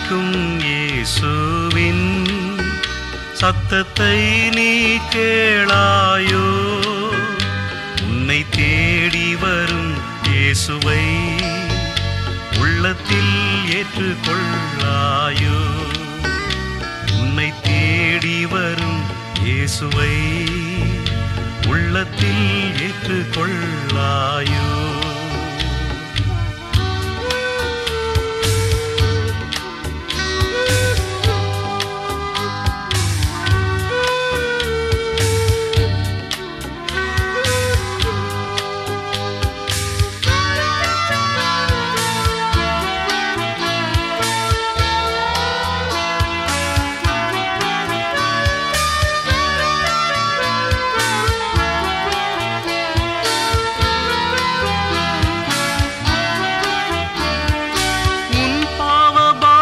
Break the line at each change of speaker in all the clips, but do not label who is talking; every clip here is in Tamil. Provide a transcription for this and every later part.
அழைக்கும் இயேசுவின் சத்தத்தை நீ கேளாயோ உன்னை தேடி வரும் இயேசுவை உள்ளத்தில் ஏற்றுக்கொள்ளாயோ உன்னை தேடி வரும் இயேசுவை உள்ளத்தில் ஏற்றுக்கொள்ளாயோ உன் பாவ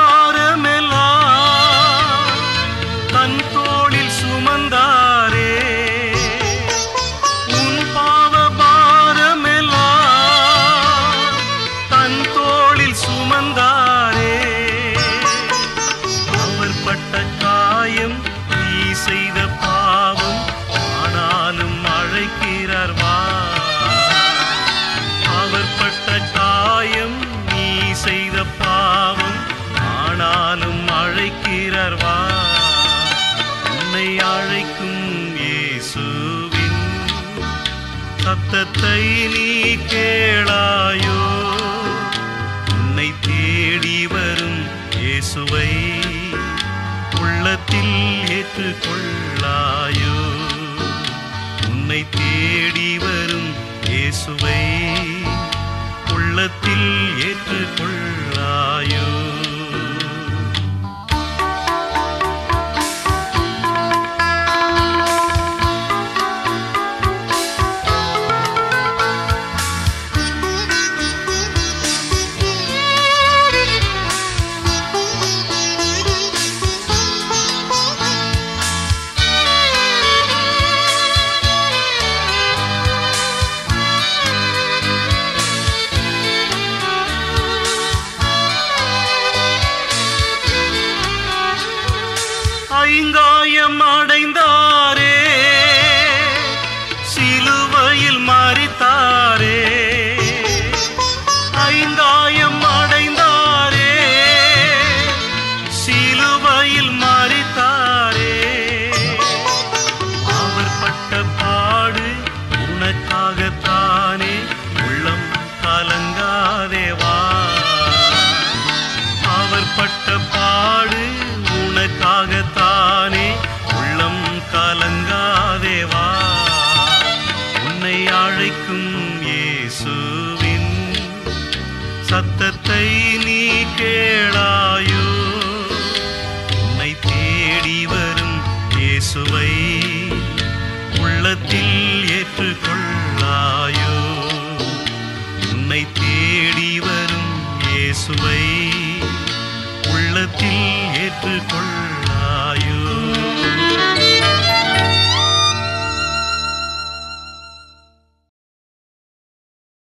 பாரமெல்லாம் தன் தோளில் சுமந்தாரே உன் பாவ பாரமெல்லாம் தன் தோளில் சுமந்தாரே அவர் பட்ட காயம் நீ செய்த பாவம் ஆனாலும் அழைக்கிறார் வா அவர் பட்ட காயம் நீ செய்த பாவம் ஆனாலும் அழைக்கிறார் வா உன்னை அழைக்கும் இயேசுவின் சத்தத்தை நீ கேளாயோ உன்னை தேடி வரும் இயேசுவை உள்ளத்தில் ஏற்றுக்கொள்ளாயோ உன்னை தேடி வரும் இயேசுவை உள்ளத்தில் ஏற்றுக்கொள்ளாயோ ஐங்காயம் அடைந்தாரே சிலுவையில் மறித்தாரே ஐங்காயம் அடைந்தாரே சிலுவையில் மறித்தாரே அவர் பட்ட பாடு உனக்காகத்தானே உள்ளம் கலங்காதேவா அவர் பட்ட பாடு உனக்காகத்தானே உள்ளம் கலங்காதேவா உன்னை அழைக்கும் இயேசுவின் சத்தத்தை நீ கேளாயோ உன்னை தேடி வரும் இயேசுவை உள்ளத்தில் ஏற்றுக்கொள்ளாயோ உன்னை தேடி வரும் இயேசுவை உள்ளத்தில்